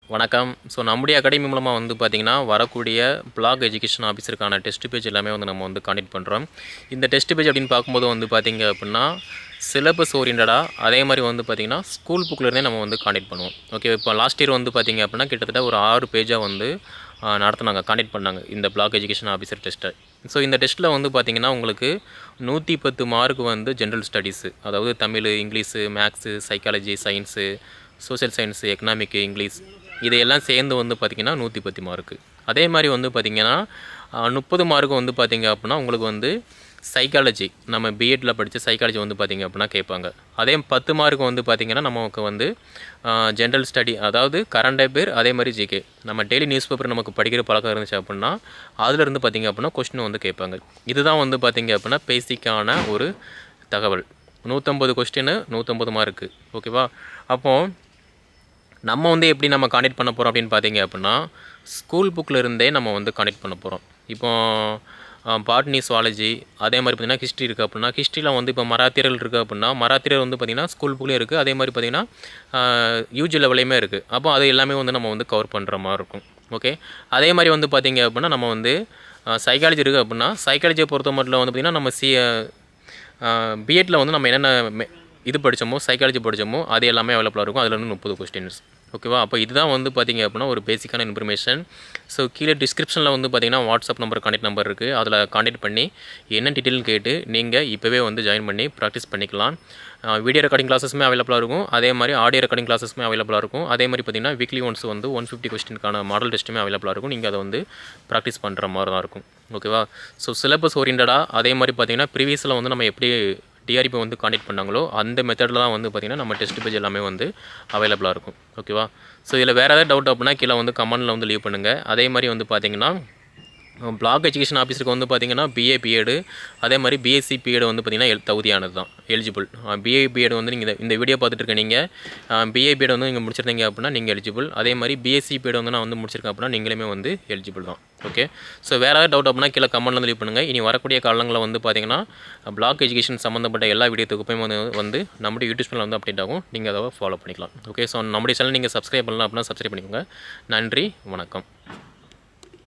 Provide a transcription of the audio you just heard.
வணக்கம் ஸோ நம்முடைய அகாடமி மூலமாக வந்து பார்த்திங்கன்னா வரக்கூடிய பிளாக் எஜுகேஷன் ஆஃபீஸருக்கான டெஸ்ட் பேஜ் எல்லாமே வந்து நம்ம வந்து காண்டக்ட் பண்ணுறோம் இந்த டெஸ்ட் பேஜ் அப்படின்னு பார்க்கும்போது வந்து பார்த்திங்க அப்படின்னா சிலபஸ் ஓரியண்டடாக அதே மாதிரி வந்து பார்த்திங்கன்னா ஸ்கூல் புக்கிலேருந்தே நம்ம வந்து காண்டக்ட் பண்ணுவோம் ஓகே இப்போ லாஸ்ட் இயர் வந்து பார்த்திங்க அப்படின்னா கிட்டத்தட்ட ஒரு ஆறு பேஜாக வந்து ஆ, நடத்துனாங்க காண்டக்ட் பண்ணாங்க இந்த பிளாக் எஜுகேஷன் ஆஃபீஸர் டெஸ்ட்டை ஸோ இந்த டெஸ்ட்டில் வந்து பார்த்திங்கன்னா உங்களுக்கு நூற்றி பத்து மார்க் வந்து ஜென்ரல் ஸ்டடீஸு அதாவது Tamil English maths psychology science social science எக்கனாமிக்கு இங்கிலீஷ் இதையெல்லாம் சேர்ந்து வந்து பார்த்திங்கன்னா நூற்றி பத்து மார்க்கு அதே மாதிரி வந்து பார்த்திங்கன்னா முப்பது மார்க்கு வந்து பார்த்திங்க அப்படின்னா உங்களுக்கு வந்து சைக்காலஜி நம்ம பிஎட்டில் படித்த சைக்காலஜி வந்து பார்த்திங்க அப்படின்னா கேட்பாங்க அதே பத்து மார்க் வந்து பார்த்திங்கன்னா நமக்கு வந்து ஜென்ரல் ஸ்டடி அதாவது கரண்ட் அஃபேர் அதே மாதிரி ஜிகே நம்ம டெய்லி நியூஸ் பேப்பர் நமக்கு படிக்கிற பழக்கம் இருந்துச்சு அப்படின்னா அதுலேருந்து பார்த்திங்க அப்படின்னா கொஸ்டின் வந்து கேட்பாங்க இதுதான் வந்து பார்த்திங்க அப்படின்னா பேசிக்கான ஒரு தகவல் நூற்றம்பது கொஸ்டின் நூற்றம்பது மார்க்கு ஓகேவா அப்போது நம்ம வந்து எப்படி நம்ம காண்டக்ட் பண்ண போகிறோம் அப்படின்னு பார்த்தீங்க அப்படின்னா ஸ்கூல் புக்கில் இருந்தே நம்ம வந்து காண்டக்ட் பண்ண போகிறோம் இப்போ பாட்னி சுவாலஜி அதே மாதிரி பார்த்திங்கன்னா ஹிஸ்ட்ரி இருக்குது அப்படின்னா ஹிஸ்ட்ரியில் வந்து இப்போ மராத்தியர்கள் இருக்குது அப்படின்னா மராத்தியர் வந்து பார்த்திங்கன்னா ஸ்கூல் புக்லேயும் இருக்குது அதே மாதிரி பார்த்திங்கன்னா யூஜி லெவலையுமே இருக்குது அப்போ அது எல்லாமே வந்து நம்ம வந்து கவர் பண்ணுற மாதிரி இருக்கும் ஓகே அதே மாதிரி வந்து பார்த்திங்க அப்படின்னா நம்ம வந்து சைக்காலஜி இருக்குது அப்படின்னா சைக்காலஜியை பொறுத்த மட்டும் வந்து பார்த்திங்கன்னா நம்ம சி பிஎட்டில் வந்து நம்ம என்னென்ன மெ- இது படித்தோமோ சைக்காலஜி படித்தோமோ அது எல்லாமே அவைலபிளாக இருக்கும் அதில் இருந்து முப்பது கொஸ்டின்ஸ் ஓகேவா அப்போ இதுதான் வந்து பார்த்தீங்க அப்படின்னா ஒரு பேசிக்கான இன்ஃபர்மேஷன் ஸோ கீழே டிஸ்கிரிப்ஷனில் வந்து பார்த்தீங்கன்னா வாட்ஸ்அப் நம்பர் கான்டெக்ட் நம்பர் இருக்குது அதில் கான்டெக்ட் பண்ணி என்ன டீட்டெயில்னு கேட்டு நீங்கள் இப்போவே வந்து ஜாயின் பண்ணி ப்ராக்டிஸ் பண்ணிக்கலாம் வீடியோ ரெக்கார்டிங் கிளாஸஸுமே அவைலபிளாக இருக்கும் அதே மாதிரி ஆடியோ ரெக்கார்டிங் கிளாஸஸுமே அவைலபிளாக இருக்கும் அதே மாதிரி பார்த்தீங்கன்னா வீக்லி ஒன்ஸ் வந்து ஒன் ஃபிஃப்டி கொஸ்டினுக்கான மாடல் டெஸ்ட்டுமே அவைலபிளாக இருக்கும் நீங்கள் அதை வந்து ப்ராக்டிஸ் பண்ணுற மாதிரி தான் இருக்கும் ஓகேவா ஸோ சிலபஸ் ஓரியண்டடாக அதே மாதிரி பார்த்தீங்கன்னா ப்ரீவியஸில் வந்து நம்ம எப்படி டிஆர்பி வந்து காண்டக்ட் பண்ணாங்களோ அந்த மெத்தடில் தான் வந்து பார்த்திங்கன்னா நம்ம டெஸ்ட் பேஜ் எல்லாமே வந்து அவைலபிளாக இருக்கும் ஓகேவா ஸோ இதில் வேறு ஏதாவது டவுட் அப்படின்னா கீழே வந்து கமெண்டில் வந்து லீவ் பண்ணுங்கள் அதே மாதிரி வந்து பார்த்திங்கன்னா பிளாக் எஜுகேஷன் ஆஃபீஸருக்கு வந்து பார்த்திங்கன்னா பிஏ பிஎடு அதே மாதிரி பிஎஸ்சி பிஎடு வந்து பார்த்திங்கன்னா எல் தகுதியானது தான் எலிஜிபிள் பிஏ பிஎட் வந்து நீங்கள் இந்த வீடியோ பார்த்துட்டு இருக்க நீங்கள் பிஏ பிஎட் வந்து நீங்கள் முடிச்சிருந்தீங்க அப்படின்னா நீங்கள் எலிஜிபிள் அதே மாதிரி பிஎஸ்சி பிஎட் வந்து நான் வந்து முடிச்சிருக்கேன் அப்படின்னா நீங்களுமே வந்து எலிஜிபிள் தான் ஓகே ஸோ வேறு ஏதாவது டவுட் அப்படின்னா கீழே கமெண்ட்ல வந்து லீவ் பண்ணுங்கள் இனி வரக்கூடிய காலங்களில் வந்து பார்த்தீங்கன்னா பிளாக் எஜுகேஷன் சம்மந்தப்பட்ட எல்லா வீடியோ தொகுப்பையும் வந்து வந்து நம்முடைய யூடியூப் சேனல் வந்து அப்டேட் ஆகும் நீங்கள் அதை ஃபாலோ பண்ணிக்கலாம் ஓகே ஸோ நம்முடைய சேனல் நீங்கள் சப்ஸ்கிரைப் பண்ணலாம் அப்படின்னா சப்ஸ்கிரைப் பண்ணிக்கோங்க நன்றி வணக்கம்